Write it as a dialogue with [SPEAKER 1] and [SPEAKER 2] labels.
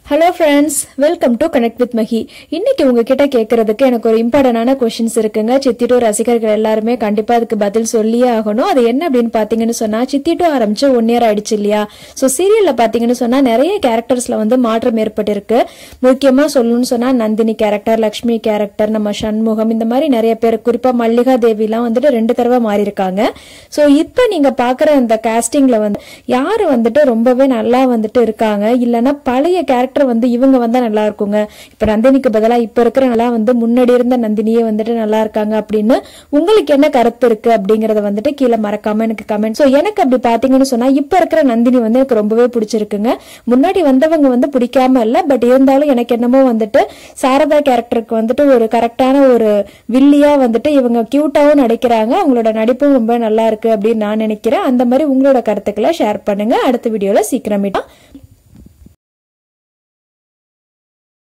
[SPEAKER 1] hello friends welcome to connect with Mahi இன்னைக்கு உங்ககிட்ட கேட்கறதுக்கு எனக்கு ஒரு இம்பார்ட்டன்டான கொஷின்ஸ் இருக்குங்க சித்தி டூ ரசிகர்கள் எல்லாருமே கண்டிப்பா அதுக்கு பதில் சொல்லியே ஆகணும் அது என்ன அப்படின்னு பாத்தீங்கன்னு சொன்னா சித்தி டூ ஆரம்பிச்சு ஒன் இயர் ஆயிடுச்சு இல்லையா ஸோ சீரியல்ல பாத்தீங்கன்னு சொன்னா நிறைய கேரக்டர்ஸ்ல வந்து மாற்றம் ஏற்பட்டிருக்கு முக்கியமா சொல்லணும்னு சொன்னா நந்தினி கேரக்டர் லக்ஷ்மி கேரக்டர் நம்ம சண்முகம் இந்த மாதிரி நிறைய பேர் குறிப்பா மல்லிகா தேவிலாம் வந்துட்டு ரெண்டு தடவை மாறி இருக்காங்க ஸோ இப்போ நீங்க பாக்குற அந்த காஸ்டிங்ல வந்து யாரு வந்துட்டு ரொம்பவே நல்லா வந்துட்டு இருக்காங்க இல்லைன்னா பழைய கேரக்டர் வந்து இவங்க வந்தா நல்லா இருக்குங்க இப்ப நந்தினிக்கு பதிலா இப்ப இருக்கிற நல்லா வந்து முன்னாடி இருந்த நந்தினியே வந்துட்டு நல்லா இருக்காங்க அப்படின்னு உங்களுக்கு என்ன கருத்து இருக்கு அப்படிங்கறத வந்துட்டு கீழே மறக்காம எனக்கு கமெண்ட் ஸோ எனக்கு அப்படி பாத்தீங்கன்னு சொன்னா இப்ப இருக்கிற நந்தினி வந்து எனக்கு ரொம்பவே பிடிச்சிருக்குங்க முன்னாடி வந்தவங்க வந்து பிடிக்காம இல்ல பட் இருந்தாலும் எனக்கு என்னமோ வந்துட்டு சாரதா கேரக்டருக்கு வந்துட்டு ஒரு கரெக்டான ஒரு வில்லியா வந்துட்டு இவங்க கியூட்டாவும் நடிக்கிறாங்க அவங்களோட நடிப்பும் ரொம்ப நல்லா இருக்கு அப்படின்னு நான் நினைக்கிறேன் அந்த மாதிரி உங்களோட கருத்துக்களை ஷேர் பண்ணுங்க அடுத்த வீடியோல சீக்கிரமே